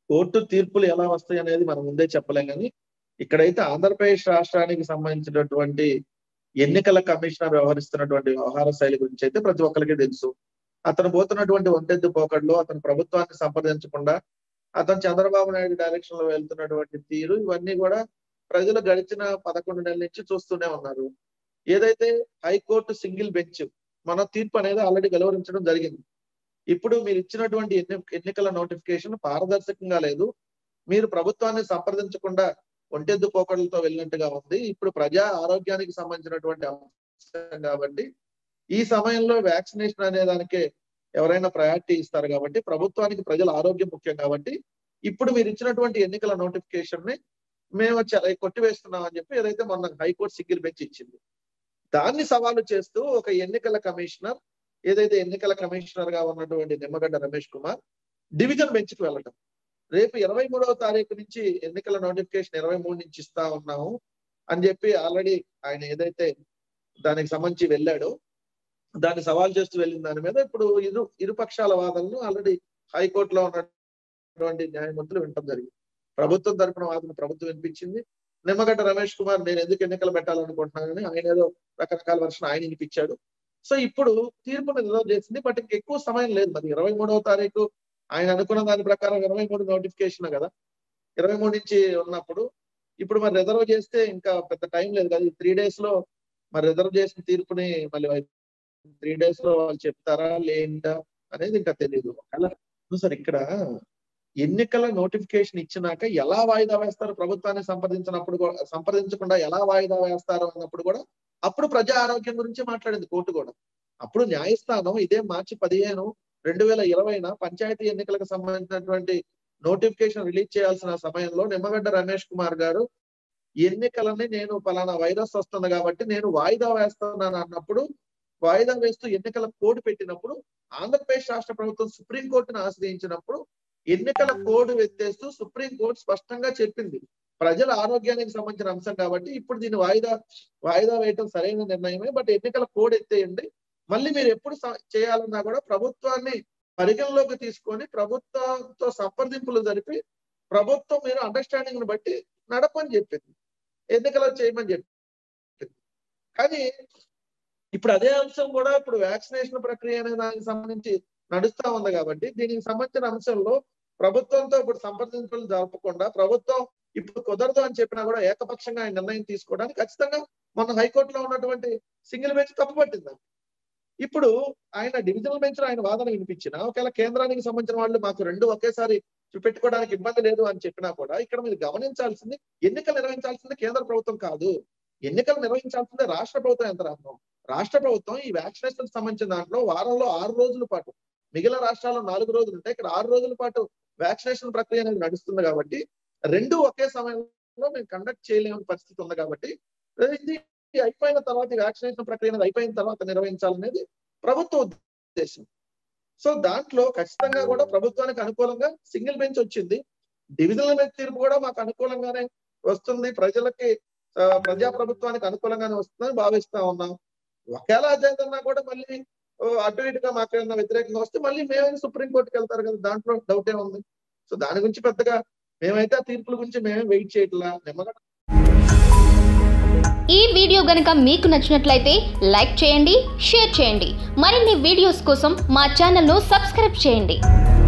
court తీర్పులు ఎలా వస్తాయి అనేది మనం ముందే చెప్పలేం కానీ ఇక్కడైతే ఆంధ్రప్రదేశ్ రాష్ట్రానికి సంబంధించినటువంటి ఎన్నికల కమిషనర్ వ్యవహరిస్తున్నటువంటి వ్యవహార శైలి గురించి అయితే ప్రతి ఒక్కరికి తెలుసు అతను పోతున్నటువంటి ఒంటెద్దు పోకడ్లు అతను ప్రభుత్వాన్ని సంప్రదించకుండా అతను చంద్రబాబు నాయుడు డైరెక్షన్ లో వెళ్తున్నటువంటి తీరు ఇవన్నీ కూడా ప్రజలు గడిచిన పదకొండు నెలల నుంచి చూస్తూనే ఉన్నారు ఏదైతే హైకోర్టు సింగిల్ బెంచ్ మన తీర్పు అనేది ఆల్రెడీ వెలువరించడం జరిగింది ఇప్పుడు మీరు ఇచ్చినటువంటి ఎన్ని ఎన్నికల నోటిఫికేషన్ పారదర్శకంగా లేదు మీరు ప్రభుత్వాన్ని సంప్రదించకుండా ఒంటెద్దు పోకడలతో వెళ్ళినట్టుగా ఉంది ఇప్పుడు ప్రజా ఆరోగ్యానికి సంబంధించినటువంటి అంశం కాబట్టి ఈ సమయంలో వ్యాక్సినేషన్ అనే దానికే ఎవరైనా ప్రయారిటీ ఇస్తారు కాబట్టి ప్రభుత్వానికి ప్రజల ఆరోగ్యం ముఖ్యం కాబట్టి ఇప్పుడు మీరు ఇచ్చినటువంటి ఎన్నికల నోటిఫికేషన్ ని మేము చ- కొట్టివేస్తున్నాం అని చెప్పి ఏదైతే మొన్న హైకోర్టు సింగిల్ బెంచ్ ఇచ్చింది దాన్ని సవాలు చేస్తూ ఒక ఎన్నికల కమిషనర్ ఏదైతే ఎన్నికల కమిషనర్ గా ఉన్నటువంటి నిమ్మగడ్డ రమేష్ కుమార్ డివిజన్ బెంచ్ కి వెళ్ళటం రేపు ఇరవై మూడవ తారీఖు నుంచి ఎన్నికల నోటిఫికేషన్ ఇరవై మూడు నుంచి ఇస్తా ఉన్నాము అని చెప్పి ఆల్రెడీ ఆయన ఏదైతే దానికి సంబంధించి వెళ్ళాడో దాన్ని సవాల్ చేస్తూ వెళ్ళిన దాని మీద ఇప్పుడు ఇరు ఇరుపక్షాల వాదనలు ఆల్రెడీ హైకోర్టులో ఉన్నటువంటి న్యాయమూర్తులు వినటం జరిగింది ప్రభుత్వం తరపున వాదన ప్రభుత్వం వినిపించింది నిమ్మగడ్డ రమేష్ కుమార్ నేను ఎందుకు ఎన్నికలు పెట్టాలనుకుంటున్నానని ఆయన ఏదో రకరకాల వర్షం ఆయన వినిపించాడు సో ఇప్పుడు తీర్పును రిజర్వ్ చేసింది బట్ ఇంక ఎక్కువ సమయం లేదు మరి ఇరవై మూడవ తారీఖు ఆయన అనుకున్న దాని ప్రకారం ఇరవై మూడు నోటిఫికేషన్ కదా ఇరవై మూడు నుంచి ఉన్నప్పుడు ఇప్పుడు మరి రిజర్వ్ చేస్తే ఇంకా పెద్ద టైం లేదు కదా ఈ త్రీ డేస్ లో మరి రిజర్వ్ చేసిన తీర్పుని మళ్ళీ త్రీ డేస్ లో వాళ్ళు చెప్తారా లేంటా అనేది ఇంకా తెలియదు అలా సార్ ఇక్కడ ఎన్నికల నోటిఫికేషన్ ఇచ్చినాక ఎలా వాయిదా వేస్తారు ప్రభుత్వాన్ని సంప్రదించినప్పుడు కూడా- సంప్రదించకుండా ఎలా వాయిదా వేస్తారు అన్నప్పుడు కూడా అప్పుడు ప్రజా ఆరోగ్యం గురించి మాట్లాడింది కోర్టు కూడా అప్పుడు న్యాయస్థానం ఇదే మార్చి పదిహేను రెండు వేల ఇరవైన పంచాయతీ ఎన్నికలకు సంబంధించినటువంటి నోటిఫికేషన్ రిలీజ్ చేయాల్సిన సమయంలో నిమ్మగడ్డ రమేష్ కుమార్ గారు ఎన్నికలని నేను పలానా వైరస్ వస్తుంది కాబట్టి నేను వాయిదా వేస్తున్నాను అన్నప్పుడు వాయిదా వేస్తూ ఎన్నికల కోడ్ పెట్టినప్పుడు ఆంధ్రప్రదేశ్ రాష్ట్ర ప్రభుత్వం సుప్రీంకోర్టును ఆశ్రయించినప్పుడు ఎన్నికల కోడ్ ఎత్తేస్తూ సుప్రీంకోర్టు స్పష్టంగా చెప్పింది ప్రజల ఆరోగ్యానికి సంబంధించిన అంశం కాబట్టి ఇప్పుడు దీన్ని వాయిదా వాయిదా వేయటం సరైన నిర్ణయమే బట్ ఎన్నికల కోడ్ ఎత్తేయండి మళ్ళీ మీరు ఎప్పుడు స- చేయాలన్నా కూడా ప్రభుత్వాన్ని పరిగణలోకి తీసుకొని ప్రభుత్వంతో సంప్రదింపులు జరిపి ప్రభుత్వం మీరు అండర్స్టాండింగ్ ని బట్టి నడపని చెప్పింది ఎన్నికలు చేయమని చెప్పింది కానీ ఇప్పుడు అదే అంశం కూడా ఇప్పుడు వ్యాక్సినేషన్ ప్రక్రియ అనే దానికి సంబంధించి నడుస్తా ఉంది కాబట్టి దీనికి సంబంధించిన అంశంలో ప్రభుత్వంతో ఇప్పుడు సంప్రదింపులు జరపకుండా ప్రభుత్వం ఇప్పుడు కుదరదు అని చెప్పినా కూడా ఏకపక్షంగా ఆయన నిర్ణయం తీసుకోవడానికి ఖచ్చితంగా మొన్న హైకోర్టులో ఉన్నటువంటి సింగిల్ బెంచ్ తప్పుపట్టింది ఇప్పుడు ఆయన డివిజనల్ బెంచ్ లో ఆయన వాదన వినిపించిన ఒకవేళ కేంద్రానికి సంబంధించిన వాళ్ళు మాకు రెండు ఒకేసారి చూపెట్టుకోవడానికి ఇబ్బంది లేదు అని చెప్పినా కూడా ఇక్కడ మీరు గమనించాల్సింది ఎన్నికలు నిర్వహించాల్సింది కేంద్ర ప్రభుత్వం కాదు ఎన్నికలు నిర్వహించాల్సిందే రాష్ట్ర ప్రభుత్వం యంత్రాంగం రాష్ట్ర ప్రభుత్వం ఈ వ్యాక్సినేషన్ సంబంధించిన దాంట్లో వారంలో ఆరు రోజుల పాటు మిగిలిన రాష్ట్రాల్లో నాలుగు రోజులు ఉంటాయి ఇక్కడ ఆరు రోజుల పాటు వ్యాక్సినేషన్ ప్రక్రియ అనేది నడుస్తుంది కాబట్టి రెండు ఒకే సమయంలో మేము కండక్ట్ చేయలేని పరిస్థితి ఉంది కాబట్టి ఇది అయిపోయిన తర్వాత వ్యాక్సినేషన్ ప్రక్రియ అనేది అయిపోయిన తర్వాత నిర్వహించాలనేది ప్రభుత్వ ఉద్దేశం సో దాంట్లో ఖచ్చితంగా కూడా ప్రభుత్వానికి అనుకూలంగా సింగిల్ బెంచ్ వచ్చింది డివిజనల్ బెంచ్ తీర్పు కూడా మాకు అనుకూలంగానే వస్తుంది ప్రజలకి ఆ, ప్రజా ప్రభుత్వానికి అనుకూలంగానే వస్తుందని భావిస్తా ఉన్నాం ఒకవేళ అదేదన్నా కూడా మళ్ళీ ఓ, అటు ఇటుగా మాకు ఏదైనా వ్యతిరేకంగా వస్తే మళ్ళీ మేమైనా సుప్రీం కోర్టుకి వెళ్తారు కదా దాంట్లో డౌటే ఉంది సో దాని గురించి పెద్దగా మేమైతే ఆ తీర్పుల గురించి మేమే వెయిట్ చేయట్లా నిమ్మగా ఈ వీడియో గనుక మీకు నచ్చినట్లయితే లైక్ చేయండి షేర్ చేయండి మరిన్ని వీడియోస్ కోసం మా ఛానల్ను సబ్స్క్రైబ్ చేయండి